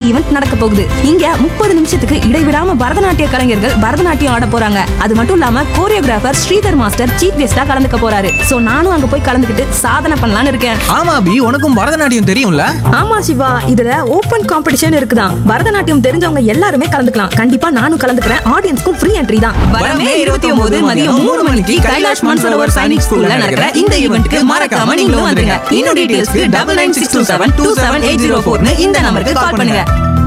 Event நடக்க போகுது இங்க முப்பது நிமிஷத்துக்கு இடைவிடாம பரதநாட்டிய கலைஞர்கள் பரதநாட்டியம் ஆட போறாங்க அது மட்டும் இல்லாம கோரியோகிராஃபர் ஸ்ரீதர் மாஸ்டர் சீஃப் கெஸ்டா கலந்துக்க போறாரு சோ நானும் அங்க போய் கலந்துக்கிட்டு சாதனை பண்ணலாம்னு இருக்கேன் ஆமா அபி உனக்கும் பரதநாட்டியம் தெரியும்ல ஆமா சிவா இதுல ஓபன் காம்படிஷன் இருக்குதான் பரதநாட்டியம் தெரிஞ்சவங்க எல்லாருமே கலந்துக்கலாம் கண்டிப்பா நானும் கலந்துக்கிறேன் ஆடியன்ஸ்க்கும் ஃப்ரீ என்ட்ரி தான் வரமே 29 மதியம் மூணு மணிக்கு கைலாஷ் மன்சரோவர் சைனிக் ஸ்கூல்ல நடக்கிற இந்த ஈவெண்ட்க்கு மறக்காம நீங்களும் வந்துருங்க இன்னும் டீடைல்ஸ்க்கு double nine six two seven two seven eight zero ஃபோர்னு இந்த நம்பருக்கு கால் பண்ணுங்க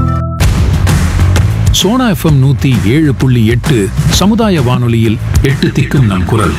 சோனா எஃப்எம் நூத்தி ஏழு புள்ளி எட்டு சமுதாய வானொலியில் எட்டு திக்கும் நம் குரல்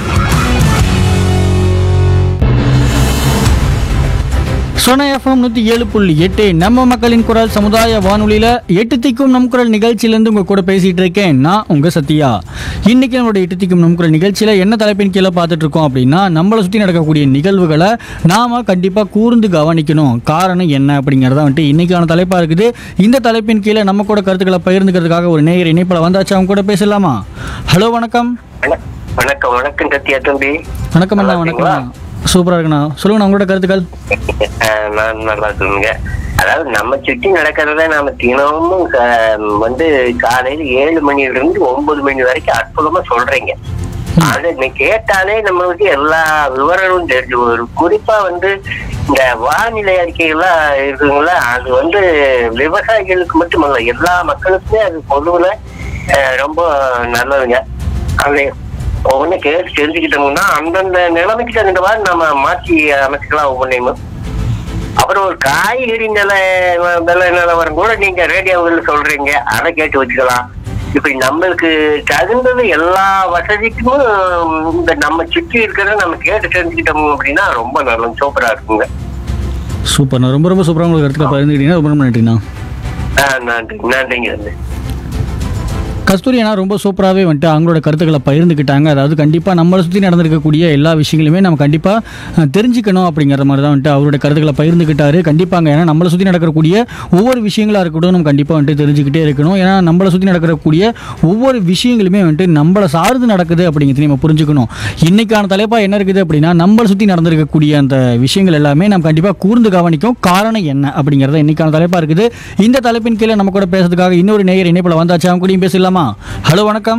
சோனா எஃப்எம் நூற்றி ஏழு புள்ளி எட்டு நம்ம மக்களின் குரல் சமுதாய வானொலியில் எட்டு திக்கும் நம் குரல் நிகழ்ச்சியிலேருந்து உங்கள் கூட பேசிகிட்டு இருக்கேன் நான் உங்கள் சத்யா இன்றைக்கி நம்மளோட எட்டு திக்கும் நம் குரல் நிகழ்ச்சியில் என்ன தலைப்பின் கீழே பார்த்துட்டு இருக்கோம் அப்படின்னா நம்மளை சுற்றி நடக்கக்கூடிய நிகழ்வுகளை நாம் கண்டிப்பாக கூர்ந்து கவனிக்கணும் காரணம் என்ன அப்படிங்கிறத வந்துட்டு இன்றைக்கான தலைப்பாக இருக்குது இந்த தலைப்பின் கீழே நம்ம கூட கருத்துக்களை பகிர்ந்துக்கிறதுக்காக ஒரு நேயர் இணைப்பில் வந்தாச்சு அவங்க கூட பேசலாமா ஹலோ வணக்கம் வண- வணக்கம் வணக்கம் சத்யா தம்பி வணக்கம் அண்ணா நல்லா வணக்கம் இருக்கீங்களா? சூப்பராக இருக்குண்ணா சொல்லுங்கண்ணா உங்களோட கருத்துக்கள் அஹ் நான் நல்லா சொல்லுங்க அதாவது நம்ம சுற்றி நடக்கிறத நாம தினமும் க- வந்து காலையில ஏழு மணில இருந்து ஒன்பது மணி வரைக்கும் அற்புதமா சொல்றீங்க அது நீ கேட்டாலே நம்மளுக்கு எல்லா விவரங்களும் தெரிஞ்சு வரும் குறிப்பா வந்து இந்த வானிலை அறிக்கைகள்லாம் இருக்குங்களா அது வந்து விவசாயிகளுக்கு மட்டுமல்ல எல்லா மக்களுக்குமே அது பொதுவுல அஹ், ரொம்ப நல்லதுங்க அது ஒவ்வொன்றும் கேட்டு தெரிஞ்சுக்கிட்டோம்னா அந்தந்த நிலைமைக்கு தகுந்த மாதிரி நம்ம மாற்றி அமைச்சுக்கலாம் ஒவ்வொன்றையும் அப்புறம் ஒரு காய்கறி நில விலை நிலவரம் கூட நீங்க ரேடியோவில் சொல்றீங்க அதை கேட்டு வச்சுக்கலாம் இப்படி நம்மளுக்கு தகுந்தது எல்லா வசதிக்கும் இந்த நம்ம சுற்றி இருக்கிறத நம்ம கேட்டு தெரிஞ்சுக்கிட்டோம் அப்படின்னா ரொம்ப நல்லது சூப்பரா இருக்குங்க சூப்பர்ண்ணா ரொம்ப ரொம்ப சூப்பராக உங்களுக்கு கருத்துக்களை பகிர்ந்துக்கிட்டீங்கன்னா ரொம்ப ரொம்ப நன்றிண்ணா ஆஹ் நன்றி நன்றிங்க கஸ்தூரி அண்ணா ரொம்ப சூப்பராகவே வந்துட்டு அவங்களோட கருத்துக்களை பகிர்ந்துக்கிட்டாங்க அதாவது கண்டிப்பாக நம்மளை சுற்றி நடந்திருக்கக்கூடிய எல்லா விஷயங்களுமே நம்ம கண்டிப்பாக தெரிஞ்சுக்கணும் அப்படிங்கிற மாதிரி தான் வந்துட்டு அவரோட கருத்துக்களை பகிர்ந்துக்கிட்டாரு கண்டிப்பாங்க ஏன்னா நம்மளை சுற்றி நடக்கக்கூடிய ஒவ்வொரு விஷயங்களாக இருக்கட்டும் நம்ம கண்டிப்பாக வந்துட்டு தெரிஞ்சுக்கிட்டே இருக்கணும் ஏன்னா நம்மளை சுற்றி நடக்கக்கூடிய ஒவ்வொரு விஷயங்களுமே வந்துட்டு நம்மளை சார்ந்து நடக்குது அப்படிங்கிறது நம்ம புரிஞ்சுக்கணும் இன்னைக்கான தலைப்பாக என்ன இருக்குது அப்படின்னா நம்மளை சுற்றி நடந்திருக்கக்கூடிய அந்த விஷயங்கள் எல்லாமே நம்ம கண்டிப்பாக கூர்ந்து கவனிக்கும் காரணம் என்ன அப்படிங்கிறத இன்னைக்கான தலைப்பாக இருக்குது இந்த தலைப்பின் கீழே நம்ம கூட பேசுறதுக்காக இன்னொரு நேயர் இணைப்பில் வந்தாச்சு அவங்க கூடயும் பேசலாமா ஹலோ வணக்கம்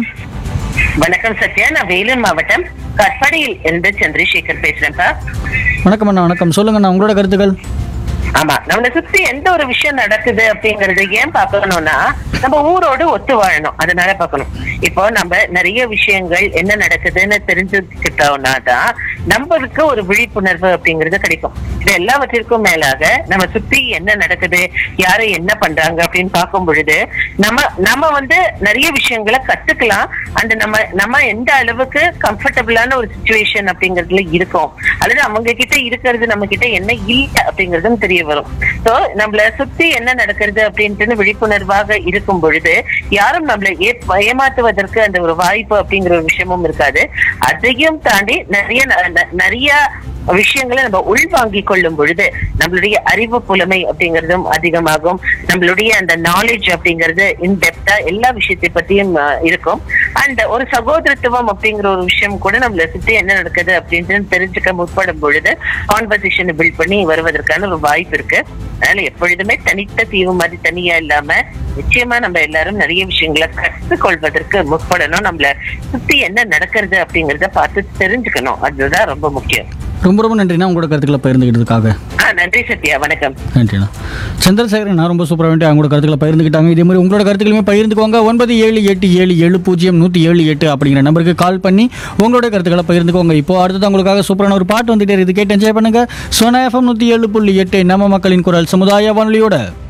வணக்கம் சத்யா நான் வேலூர் மாவட்டம் கற்படையில் இருந்து சந்திரசேகர் பேசுறேன்ப்பா வணக்கம் அண்ணா வணக்கம் சொல்லுங்க அண்ணா உங்களோட கருத்துக்கள் ஆமா நம்மளை சுத்தி எந்த ஒரு விஷயம் நடக்குது அப்படிங்கறது ஏன் பார்க்கணும்னா நம்ம ஊரோடு ஒத்து வாழணும் அதனால பார்க்கணும் இப்போ நம்ம நிறைய விஷயங்கள் என்ன நடக்குதுன்னு தெரிஞ்சுக்கிட்டோம்னா தான் நம்மளுக்கு ஒரு விழிப்புணர்வு அப்படிங்கிறது கிடைக்கும் இது எல்லாவற்றிற்கும் மேலாக நம்ம சுத்தி என்ன நடக்குது யாரு என்ன பண்றாங்க அப்படின்னு பார்க்கும் பொழுது நம்ம நம்ம வந்து நிறைய விஷயங்களை கத்துக்கலாம் அந்த நம்ம நம்ம எந்த அளவுக்கு கம்ஃபர்டபுளான ஒரு சுச்சுவேஷன் அப்படிங்கறதுல இருக்கோம் அல்லது அவங்க கிட்ட இருக்கிறது நம்ம கிட்ட என்ன இல்ல அப்படிங்கறதும் தெரிய வரும் சோ நம்மள சுத்தி என்ன நடக்கிறது அப்படின்ட்டு விழிப்புணர்வாக இருக்கும் பொழுது யாரும் நம்மள ஏ- ஏமாத்துவதற்கு அந்த ஒரு வாய்ப்பு அப்படிங்கிற ஒரு விஷயமும் இருக்காது அதையும் தாண்டி நிறைய ந- ந- நிறைய விஷயங்களை நம்ம உள்வாங்கிக் கொள்ளும் பொழுது நம்மளுடைய அறிவு புலமை அப்படிங்கறதும் அதிகமாகும் நம்மளுடைய அந்த நாலேஜ் அப்படிங்கிறது இன் டெப்தா எல்லா விஷயத்தை பத்தியும் அஹ், இருக்கும் அண்ட் ஒரு சகோதரத்துவம் அப்படிங்கிற ஒரு விஷயம் கூட நம்மள சுத்தி என்ன நடக்குது அப்படின்ட்டு தெரிஞ்சுக்க முற்படும் பொழுது கான்வர்சேஷனை பில்ட் பண்ணி வருவதற்கான ஒரு வாய்ப்பு இருக்கு அதனால எப்பொழுதுமே தனித்த தீவு மாதிரி தனியா இல்லாம நிச்சயமா நம்ம எல்லாரும் நிறைய விஷயங்களை கற்றுக்கொள்வதற்கு முற்படணும் நம்மள சுத்தி என்ன நடக்கிறது அப்படிங்கறத பார்த்து தெரிஞ்சுக்கணும் அதுதான் ரொம்ப முக்கியம் ரொம்ப ரொம்ப நன்றிண்ணா உங்களோட கருத்துக்களை பகிர்ந்துக்கிட்டதுக்காக ஆ நன்றி சத்யா வணக்கம் நன்றிண்ணா சந்திரசேகரன் நான் ரொம்ப சூப்பராக வேண்டிய அவங்களோட கருத்துக்களை பகிர்ந்துக்கிட்டாங்க இதே மாதிரி உங்களோட கருத்துக்களுமே பகிர்ந்துக்கோங்க ஒன்பது ஏழு எட்டு ஏழு ஏழு பூஜ்ஜியம் நூற்றி ஏழு எட்டு அப்படிங்கிற நம்பருக்கு கால் பண்ணி உங்களோட கருத்துக்களை பகிர்ந்துக்கோங்க இப்போ அடுத்தது உங்களுக்காக சூப்பரான ஒரு பாட்டு வந்துட்டே இருக்குது கேட்டு என்ஜாய் பண்ணுங்க சோனா எஃப்எம் நூற்றி ஏழு புள்ளி எட்டு நம்ம மக்களின் குரல் சமுதாய வானொலியோட